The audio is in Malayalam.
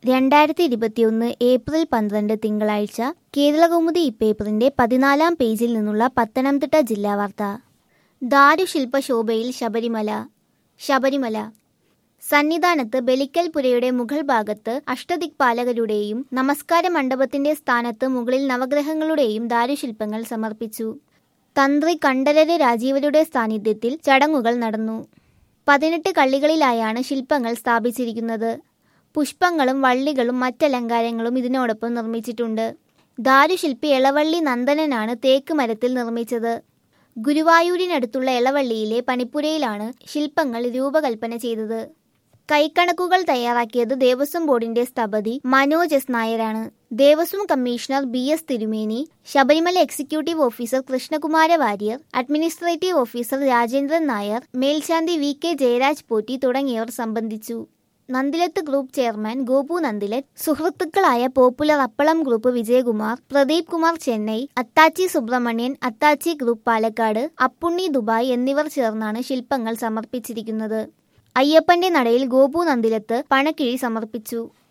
രണ്ടായിരത്തി ഇരുപത്തിയൊന്ന് ഏപ്രിൽ പന്ത്രണ്ട് തിങ്കളാഴ്ച കേരളകൗമുദി ഇപ്പേപ്പറിന്റെ പതിനാലാം പേജിൽ നിന്നുള്ള പത്തനംതിട്ട ജില്ലാ വാർത്ത ദാരുശില്പശോഭയിൽ ശബരിമല ശബരിമല സന്നിധാനത്ത് ബലിക്കൽ പുരയുടെ മുകൾ ഭാഗത്ത് അഷ്ടദിക്പാലകരുടെയും നമസ്കാര മണ്ഡപത്തിന്റെ സ്ഥാനത്ത് മുകളിൽ നവഗ്രഹങ്ങളുടെയും ദാരുശില്പങ്ങൾ സമർപ്പിച്ചു തന്ത്രി കണ്ഠരര് രാജീവരുടെ സാന്നിധ്യത്തിൽ ചടങ്ങുകൾ നടന്നു പതിനെട്ട് കള്ളികളിലായാണ് ശില്പങ്ങൾ സ്ഥാപിച്ചിരിക്കുന്നത് പുഷ്പങ്ങളും വള്ളികളും മറ്റലങ്കാരങ്ങളും ഇതിനോടൊപ്പം നിർമ്മിച്ചിട്ടുണ്ട് ദാരുശില്പി എളവള്ളി നന്ദനനാണ് തേക്ക് മരത്തിൽ നിർമ്മിച്ചത് ഗുരുവായൂരിനടുത്തുള്ള എളവള്ളിയിലെ പണിപ്പുരയിലാണ് ശില്പങ്ങൾ രൂപകൽപ്പന ചെയ്തത് കൈക്കണക്കുകൾ തയ്യാറാക്കിയത് ദേവസ്വം ബോർഡിന്റെ സ്ഥപതി മനോജ് എസ് നായരാണ് Devaswom commissioner B S Thirumeni Sabarimala executive officer Krishnakumara Warrier administrative officer Rajendran Nair മേൽശാന്തി വി കെ ജയരാജ് പോറ്റി തുടങ്ങിയവർ സംബന്ധിച്ചു നന്ദിലത്ത് ഗ്രൂപ്പ് ചെയർമാൻ ഗോപു നന്ദിലത്ത് സുഹൃത്തുക്കളായ popular Appalam group Vijayakumar Pradeep Kumar Chennai Athachi Subramanian Athachi group Palakkad Appunni Dubai എന്നിവർ ചേർന്നാണ് ശില്പങ്ങൾ സമർപ്പിച്ചിരിക്കുന്നത് അയ്യപ്പന്റെ നടയിൽ ഗോപു നന്ദിലത്ത് പണക്കിഴി സമർപ്പിച്ചു